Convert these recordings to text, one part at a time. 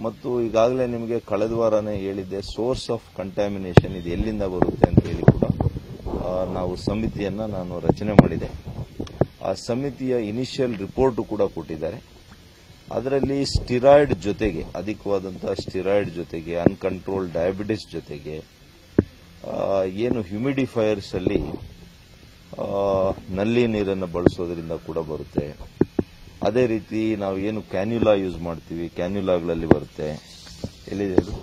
ಮತ್ತು ಈಗಾಗಲೇ ನಿಮಗೆ ಕಳೆದ ವಾರನೇ ಹೇಳಿದ್ದೆ ಸೋರ್ಸ್ ಆಫ್ ಕಂಟ್ಯಾಮಿನೇಷನ್ ಇದು ಎಲ್ಲಿಂದ ಬರುತ್ತೆ ಅಂತ ಹೇಳಿ ಕೂಡ ಆ, ನಾವು ಸಮಿತಿಯನ್ನ ನಾನು ರಚನೆ ಮಾಡಿದೆ ಆ ಸಮಿತಿಯ ಇನಿಷಿಯಲ್ ರಿಪೋರ್ಟ್ ಕೂಡ ಕೊಟ್ಟಿದ್ದಾರೆ ಅದರಲ್ಲಿ ಸ್ಟಿರಾಯ್ಡ್ ಜೊತೆಗೆ ಅಧಿಕವಾದಂತಹ ಸ್ಟಿರಾಯ್ಡ್ ಜೊತೆಗೆ ಅನ್ಕಂಟ್ರೋಲ್ ಡಯಾಬಿಟಿಸ್ ಜೊತೆಗೆ ಆ, ಏನು ಹ್ಯೂಮಿಡಿಫೈಯರ್ಸ್ ಅಲ್ಲಿ ಆ, ನಲ್ಲಿ ನೀರನ್ನು ಬಳಸೋದ್ರಿಂದ ಕೂಡ ಬರುತ್ತೆ ಅದೇ ರೀತಿ ನಾವು ಏನು ಕ್ಯಾನ್ಯುಲಾ ಯೂಸ್ ಮಾಡ್ತೀವಿ ಕ್ಯಾನ್ಯುಲಾಗಳಲ್ಲಿ ಬರುತ್ತೆ ಎಲ್ಲಿದೆ ಅದು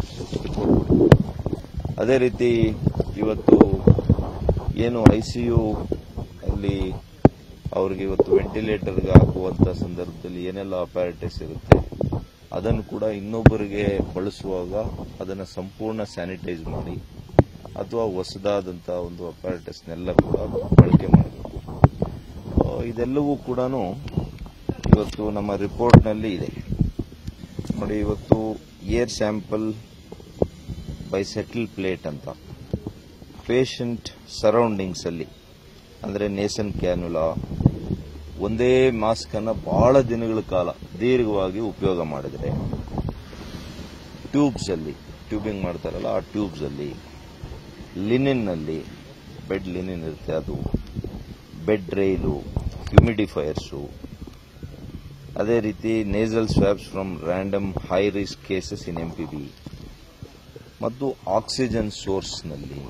ಅದೇ ರೀತಿ ಇವತ್ತು ಏನು ಐ ಸಿ ಯು ಅಲ್ಲಿ ಅವ್ರಿಗೆ ಇವತ್ತು ವೆಂಟಿಲೇಟರ್ಗೆ ಹಾಕುವಂತ ಸಂದರ್ಭದಲ್ಲಿ ಏನೆಲ್ಲ ಅಪ್ಯಾರಿಟಸ್ ಇರುತ್ತೆ ಅದನ್ನು ಕೂಡ ಇನ್ನೊಬ್ಬರಿಗೆ ಬಳಸುವಾಗ ಅದನ್ನು ಸಂಪೂರ್ಣ ಸ್ಯಾನಿಟೈಸ್ ಮಾಡಿ ಅಥವಾ ಹೊಸದಾದಂತಹ ಒಂದು ಅಪ್ಯಾರಿಟಸ್ನೆಲ್ಲ ಕೂಡ ಬಳಕೆ ಮಾಡಬೇಕು ಆ, ಇದೆಲ್ಲವೂ ಕೂಡ ಇವತ್ತು ನಮ್ಮ ರಿಪೋರ್ಟ್ನಲ್ಲಿ ಇದೆ ನೋಡಿ ಇವತ್ತು air sample by settle plate ಅಂತ ಪೇಷಂಟ್ ಸರೌಂಡಿಂಗ್ಸ್ ಅಲ್ಲಿ ಅಂದ್ರೆ ನೇಸನ್ ಕ್ಯಾನುಲಾ ಒಂದೇ ಮಾಸ್ಕ್ ಅನ್ನ ಬಹಳ ದಿನಗಳ ಕಾಲ ದೀರ್ಘವಾಗಿ ಉಪಯೋಗ ಮಾಡಿದ್ರೆ ಟ್ಯೂಬ್ಸ್ ಅಲ್ಲಿ ಟ್ಯೂಬಿಂಗ್ ಮಾಡ್ತಾರಲ್ಲ ಆ ಟ್ಯೂಬ್ಸ್ ಅಲ್ಲಿ ಲಿನಿನ್ ನಲ್ಲಿ ಬೆಡ್ ಲಿನಿನ್ ಇರುತ್ತೆ ಅದು ಬೆಡ್ ರೈಲು ಹ್ಯೂಮಿಡಿಫೈಯರ್ಸು ಅದೇ ರೀತಿ nasal swabs from random high risk cases in MPB ಮತ್ತು ಆಕ್ಸಿಜನ್ ಸೋರ್ಸ್ನಲ್ಲಿ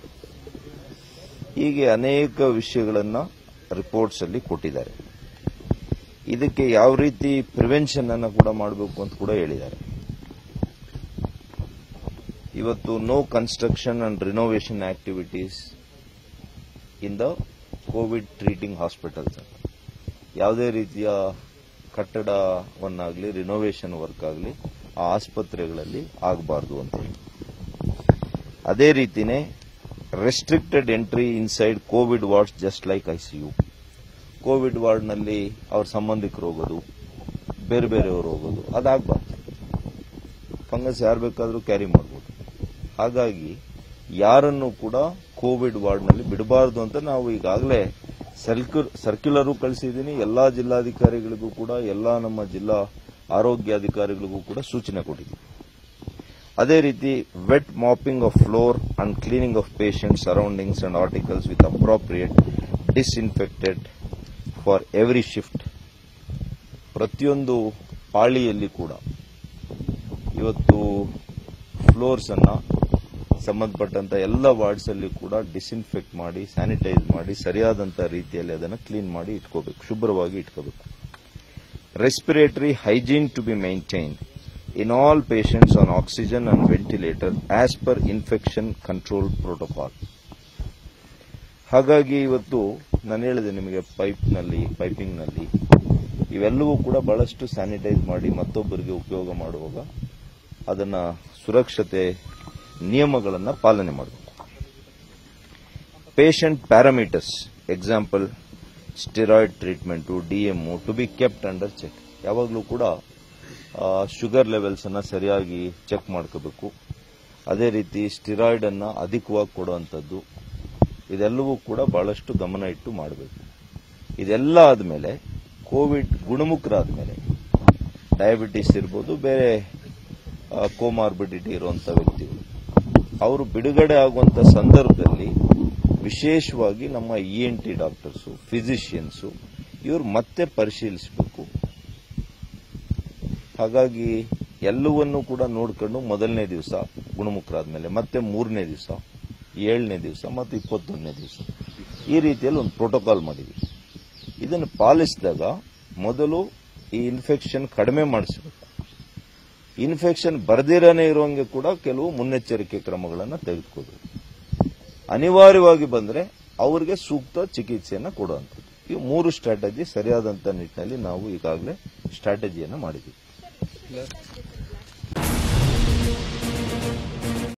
ಹೀಗೆ ಅನೇಕ ವಿಷಯಗಳನ್ನ ರಿಪೋರ್ಟ್ಸ್ ಅಲ್ಲಿ ಕೊಟ್ಟಿದ್ದಾರೆ ಇದಕ್ಕೆ ಯಾವ ರೀತಿ ಪ್ರಿವೆನ್ಷನ್ ಅನ್ನ ಕೂಡ ಮಾಡಬೇಕು ಅಂತ ಕೂಡ ಹೇಳಿದ್ದಾರೆ ಇವತ್ತು no construction and renovation activities in the COVID treating hospitals ಯಾವುದೇ ರೀತಿಯ ಕಟ್ಟಡವನ್ನಾಗಲಿ ರಿನೋವೇಷನ್ ವರ್ಕ್ ಆಗಲಿ ಆ ಆಸ್ಪತ್ರೆಗಳಲ್ಲಿ ಆಗಬಾರ್ದು ಅಂತ ಹೇಳಿ ಅದೇ ರೀತಿನೇ restricted entry inside COVID wards just like ICU COVID ವಾರ್ಡ್ನಲ್ಲಿ ಅವ್ರ ಸಂಬಂಧಿಕರು ಹೋಗೋದು ಬೇರೆ ಬೇರೆಯವರು ಹೋಗೋದು ಅದಾಗಬಾರ್ದು ಫಂಗಸ್ ಯಾರು ಬೇಕಾದರೂ ಕ್ಯಾರಿ ಮಾಡ್ಬೋದು ಹಾಗಾಗಿ ಯಾರನ್ನು ಕೂಡ ಕೋವಿಡ್ ವಾರ್ಡ್ನಲ್ಲಿ ಬಿಡಬಾರದು ಅಂತ ನಾವು ಈಗಾಗಲೇ ಸರ್ಕ್ಯುಲರು ಕಳಿಸಿದ್ದೀನಿ ಎಲ್ಲಾ ಜಿಲ್ಲಾಧಿಕಾರಿಗಳಿಗೂ ಕೂಡ ಎಲ್ಲಾ ನಮ್ಮ ಜಿಲ್ಲಾ ಆರೋಗ್ಯಾಧಿಕಾರಿಗಳಿಗೂ ಕೂಡ ಸೂಚನೆ ಕೊಟ್ಟಿದ್ದೀವಿ ಅದೇ ರೀತಿ wet mopping of floor and cleaning of patient surroundings and articles with appropriate disinfected for every shift ಪ್ರತಿಯೊಂದು ಪಾಳಿಯಲ್ಲಿ ಕೂಡ ಇವತ್ತು ಫ್ಲೋರ್ಸ್ ಅನ್ನ ಸಂಬಂಧಪಟ್ಟಂತ ಎಲ್ಲ ವಾರ್ಡ್ಸ್ ಅಲ್ಲಿ ಕೂಡ ಡಿಸ್ಇನ್ಫೆಕ್ಟ್ ಮಾಡಿ ಸ್ಯಾನಿಟೈಸ್ ಮಾಡಿ ಸರಿಯಾದಂತ ರೀತಿಯಲ್ಲಿ ಅದನ್ನು ಕ್ಲೀನ್ ಮಾಡಿ ಇಟ್ಕೋಬೇಕು ಶುಭ್ರವಾಗಿ ಇಟ್ಕೋಬೇಕು respiratory hygiene to be maintain in all patients on oxygen and ventilator as per infection control protocol ಹಾಗಾಗಿ ಇವತ್ತು ನಾನು ಹೇಳಿದೆ ನಿಮಗೆ ಪೈಪ್ನಲ್ಲಿ ಪೈಪಿಂಗ್ನಲ್ಲಿ ಇವೆಲ್ಲವೂ ಕೂಡ ಬಹಳಷ್ಟು ಸ್ಯಾನಿಟೈಸ್ ಮಾಡಿ ಮತ್ತೊಬ್ಬರಿಗೆ ಉಪಯೋಗ ಮಾಡುವಾಗ ಅದನ್ನ ಸುರಕ್ಷತೆ ನಿಯಮಗಳನ್ನು ಪಾಲನೆ ಮಾಡಬೇಕು patient parameters example steroid treatment DMO to be kept under check ಯಾವಾಗಲೂ ಕೂಡ ಶುಗರ್ ಲೆವೆಲ್ಸ್ ಅನ್ನ ಸರಿಯಾಗಿ ಚೆಕ್ ಮಾಡ್ಕೋಬೇಕು ಅದೇ ರೀತಿ ಸ್ಟಿರಾಯ್ಡ್ ಅನ್ನ ಅಧಿಕವಾಗಿ ಕೊಡುವಂಥದ್ದು ಇದೆಲ್ಲವೂ ಕೂಡ ಬಹಳಷ್ಟು ಗಮನ ಇಟ್ಟು ಮಾಡಬೇಕು ಇದೆಲ್ಲ ಆದಮೇಲೆ ಕೋವಿಡ್ ಗುಣಮುಖರಾದ್ಮೇಲೆ ಡಯಾಬಿಟಿಸ್ ಇರ್ಬೋದು ಬೇರೆ ಕೋಮಾರ್ಬಿಡಿಟಿ ಇರುವಂತ ವ್ಯಕ್ತಿಗಳು ಅವರು ಬಿಡುಗಡೆ ಆಗುವಂತ ಸಂದರ್ಭದಲ್ಲಿ ವಿಶೇಷವಾಗಿ ನಮ್ಮ E N T doctors physicians ಇವರು ಮತ್ತೆ ಪರಿಶೀಲಿಸಬೇಕು ಹಾಗಾಗಿ ಎಲ್ಲವನ್ನೂ ಕೂಡ ನೋಡ್ಕೊಂಡು ಮೊದಲನೇ ದಿವಸ ಗುಣಮುಖರಾದ್ಮೇಲೆ ಮತ್ತೆ ಮೂರನೇ ದಿವಸ ಏಳನೇ ದಿವಸ ಮತ್ತು ಇಪ್ಪತ್ತೊಂದನೇ ದಿವಸ ಈ ರೀತಿಯಲ್ಲಿ ಒಂದು ಪ್ರೋಟೋಕಾಲ್ ಮಾಡಿದ್ವಿ ಇದನ್ನು ಪಾಲಿಸಿದಾಗ ಮೊದಲು ಈ ಇನ್ಫೆಕ್ಷನ್ ಕಡಿಮೆ ಮಾಡಿಸಬೇಕು ಇನ್ಫೆಕ್ಷನ್ ಬರ್ದಿರನೇ ಇರುವಂಗೆ ಕೂಡ ಕೆಲವು ಮುನ್ನೆಚ್ಚರಿಕೆ ಕ್ರಮಗಳನ್ನು ತೆಗೆದುಕೋಬೇಕು ಅನಿವಾರ್ಯವಾಗಿ ಬಂದ್ರೆ ಅವರಿಗೆ ಸೂಕ್ತ ಚಿಕಿತ್ಸೆಯನ್ನು ಕೊಡುವಂಥದ್ದು ಈ ಮೂರು ಸ್ಟ್ರಾಟಜಿ ಸರಿಯಾದಂತ ನಿಟ್ಟಿನಲ್ಲಿ ನಾವು ಈಗಾಗಲೇ ಸ್ಟ್ರಾಟಜಿಯನ್ನು ಮಾಡಿದ್ದೀವಿ